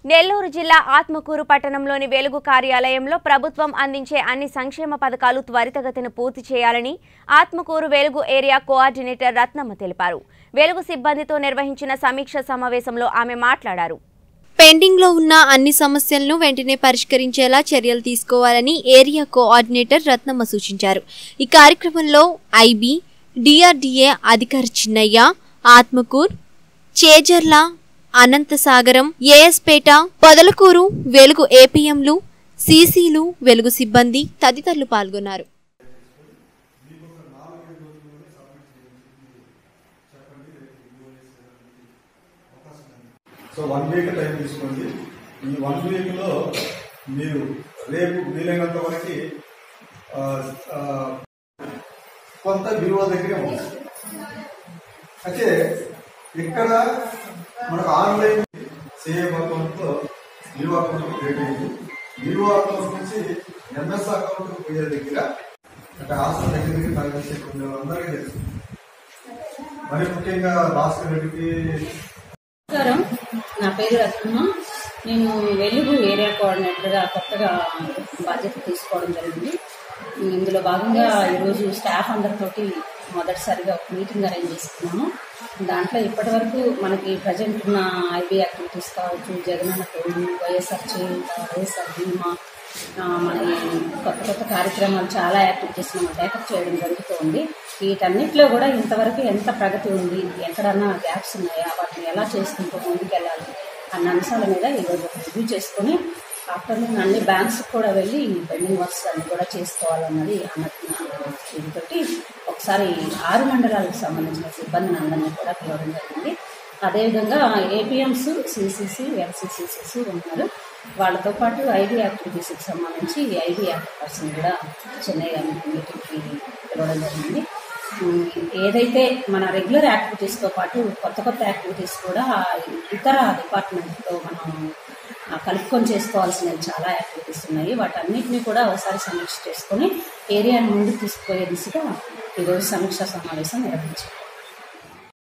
నెల్లూరు జిల్లా ఆత్మకూరు పట్టణంలోని వెలుగు కార్యాలయంలో ప్రభుత్వం అందించే అన్ని సంక్షేమ పథకాలు త్వరితగతిన పూర్తి చేయాలని ఆత్మకూరు వెలుగు ఏరియా కోఆర్డినేటర్ రత్నమ్మ తెలిపారు వెలుగు సిబ్బందితో నిర్వహించిన సమీక్ష సమావేశంలో ఆమె మాట్లాడారు పెండింగ్ లో ఉన్న అన్ని సమస్యలను వెంటనే పరిష్కరించేలా చర్యలు తీసుకోవాలని ఏరియా కోఆర్డినేటర్ రత్నమ్మ సూచించారు ఈ కార్యక్రమంలో ఐబీ డిఆర్డీఏ అధికారి చిన్నయ్య ఆత్మకూర్ చేజర్ల అనంతసాగరం ఏఎస్పేట పొదలకూరు వెలుగు ఏపీఎంలు సీసీలు వెలుగు సిబ్బంది తదితరులు పాల్గొన్నారు సో వన్ వీక్ టైం తీసుకోండి ఈ వన్ వీక్ లో మీరు రేపు వీలైనంత వరకు ఆ, ఆ, కొంత విలువ దగ్గరే ఉంది అయితే ఇక్కడ మనకు ఆన్లైన్ సేవ్ అకౌంట్ లో విలువ అకౌంట్ క్రియేట్ అయింది విలువ అకౌంట్ నుంచి ఎంఎస్ అకౌంట్ పోయే దగ్గర అంటే హాస్టల్ దగ్గర దగ్గర పనిచేసే కొన్ని అందరికీ తెలుసు మరి ముఖ్యంగా భాస్కర్ రెడ్డికి నమస్కారం నా పేరు రత్నమ్మ నేను వెలుగు ఏరియా కోఆర్డినేటర్గా కొత్తగా బాధ్యత తీసుకోవడం జరిగింది ఇందులో భాగంగా ఈరోజు స్టాఫ్ అందరితోటి మొదటిసారిగా ఒక మీటింగ్ అరేంజ్ చేసుకున్నాము దాంట్లో ఇప్పటివరకు మనకి ప్రజెంట్ ఉన్న ఐబీ యాక్టివిటీస్ కావచ్చు జగనన్న తోడు వైఎస్ఆర్ చేయూత వైఎస్ఆర్ బీమా ఆ, మన కొత్త కొత్త కార్యక్రమాలు చాలా యాక్టివిటీస్ మనం టేకప్ చేయడం జరుగుతుంది వీటన్నిటిలో కూడా ఇంతవరకు ఎంత ప్రగతి ఉంది ఎక్కడన్నా గ్యాప్స్ ఉన్నాయా వాటిని ఎలా చేసుకుంటూ ముందుకెళ్ళాలి అన్న అంశాల మీద ఈరోజు రివ్యూ చేసుకొని ఆఫ్టర్నూన్ అన్ని బ్యాంక్స్ కూడా వెళ్ళి పెండింగ్ వర్క్స్ అన్ని కూడా చేసుకోవాలన్నది అన్న దీంతోటి ఒకసారి ఆరు మండలాలకు సంబంధించిన సిబ్బందిని అందరినీ కూడా పిలవడం జరిగింది అదేవిధంగా ఏపీఎంస్ సిసిసి ఎల్సిసిసిస్ ఉన్నారు వాళ్ళతో పాటు ఐబీ యాక్టివిటీస్కి సంబంధించి ఐబీ యాక్ట్ పర్సన్ కూడా చెన్నై మీటింగ్కి పిలవడం జరిగింది ఉమ్, ఏదైతే మన రెగ్యులర్ యాక్టివిటీస్తో పాటు కొత్త కొత్త యాక్టివిటీస్ కూడా ఇతర డిపార్ట్మెంట్తో మనం ఆ, కలుపుకొని చేసుకోవాల్సినవి చాలా యాక్టివిటీస్ ఉన్నాయి వాటన్నిటిని కూడా ఒకసారి సమీక్ష చేసుకొని ఏరియాని ముందుకు తీసుకుపోయే దిశగా ఈరోజు సమీక్షా సమావేశం నిర్వహించాం